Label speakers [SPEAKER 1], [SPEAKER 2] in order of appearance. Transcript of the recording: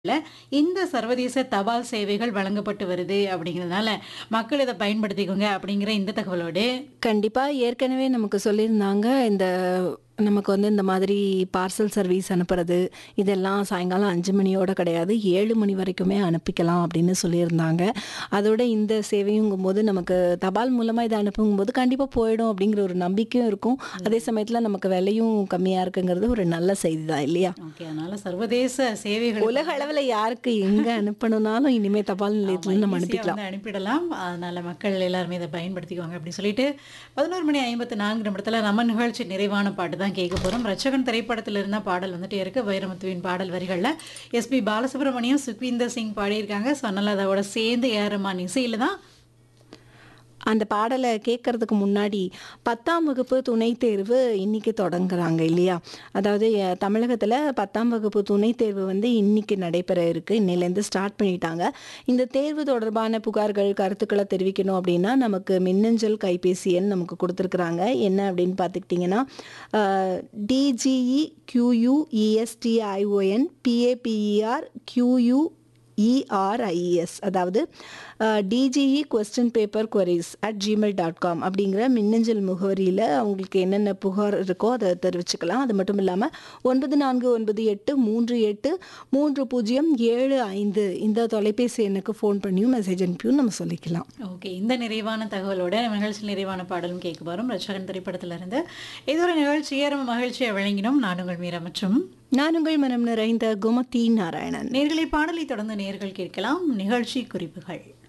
[SPEAKER 1] ல இந்த சர்வதேச தபால் சேவைகள் வழங்கப்பட்டு வருது அப்படிங்கிறதுனால மக்கள் இதை பயன்படுத்திக்கோங்க அப்படிங்கிற இந்த தகவலோடு
[SPEAKER 2] கண்டிப்பா ஏற்கனவே நமக்கு சொல்லியிருந்தாங்க இந்த நமக்கு வந்து இந்த மாதிரி பார்சல் சர்வீஸ் அனுப்புறது இதெல்லாம் சாயங்காலம் அஞ்சு மணியோட கிடையாது ஏழு மணி வரைக்குமே அனுப்பிக்கலாம் அப்படின்னு சொல்லியிருந்தாங்க அதோட இந்த சேவையுங்கும் போது நமக்கு தபால் மூலமாக இதை அனுப்பும் போது கண்டிப்பாக போயிடும் அப்படிங்கிற ஒரு நம்பிக்கையும் இருக்கும் அதே சமயத்தில் நமக்கு விலையும் கம்மியாக இருக்குங்கிறது ஒரு நல்ல செய்தி தான் இல்லையா
[SPEAKER 1] ஓகே அதனால சர்வதேச சேவைகள்
[SPEAKER 2] உலக அளவில் யாருக்கு எங்கே அனுப்பணும்னாலும் இனிமேல் தபால் நிலையத்தில் நம்ம
[SPEAKER 1] easy-ஆ
[SPEAKER 2] அனுப்பிக்கலாம்
[SPEAKER 1] வந்து அனுப்பிடலாம் அதனால மக்கள் எல்லாருமே இதை பயன்படுத்திக்குவாங்க அப்படின்னு சொல்லிட்டு பதினோரு மணி ஐம்பத்தி நான்கு நிமிடத்துல நம்ம நிகழ்ச்சி நிறைவான பாட்டு தான் கேட்க போறோம் ரச்சகன் திரைப்படத்துல இருந்த பாடல் வந்துட்டே இருக்கு வைரமுத்துவின் பாடல் வரிகள்ல எஸ்பி பாலசுப்ரமணியம் சுக்வீந்தர் சிங் பாடியிருக்காங்க ஸோ அதனால அதோட சேர்ந்து ஏறமான் இசையில தான்
[SPEAKER 2] அந்த பாடலை கேட்கறதுக்கு முன்னாடி பத்தாம் வகுப்பு துணைத் தேர்வு இன்னைக்கு தொடங்குறாங்க இல்லையா அதாவது அஹ், தமிழகத்தில் பத்தாம் வகுப்பு துணைத் தேர்வு வந்து இன்னைக்கு நடைபெற இருக்கு இன்னையிலேருந்து ஸ்டார்ட் பண்ணிட்டாங்க இந்த தேர்வு தொடர்பான புகார்கள் கருத்துக்களை தெரிவிக்கணும் அப்படின்னா நமக்கு மின்னஞ்சல் கைபேசி எண் நமக்கு கொடுத்துருக்குறாங்க என்ன அப்படின்னு பார்த்துக்கிட்டிங்கன்னா DGE QU ESTION PAPER QU ERIS அதாவது DGE question paper queries at Gmail dot com அப்படிங்கிற மின்னஞ்சல் முகவரியில் அவங்களுக்கு என்னென்ன புகார் இருக்கோ அதை தெரிவிச்சுக்கலாம் அது மட்டும் இல்லாமல் ஒன்பது நான்கு ஒன்பது எட்டு மூன்று எட்டு மூன்று பூஜ்ஜியம் ஏழு ஐந்து இந்த தொலைபேசி எண்ணுக்கு ஃபோன் பண்ணியும் மெசேஜ் அனுப்பியும் நம்ம சொல்லிக்கலாம்
[SPEAKER 1] ஓகே இந்த நிறைவான தகவலோட நம்ம நிகழ்ச்சியில் நிறைவான பாடலும் கேட்க போறோம் ரச்சகன் திரைப்படத்துல இருந்து இது ஒரு நிகழ்ச்சியை நம்ம மகிழ்ச்சியை வழங்கினோம் நான் உங்கள் மீரா மற்றும்
[SPEAKER 2] நான் உங்கள் மனம் நிறைந்த குமதி நாராயணன்
[SPEAKER 1] நேர்களை பாடலை தொடர்ந்து நேர்கள் கேட்கலாம் நிகழ்ச்சி குறிப்புகள்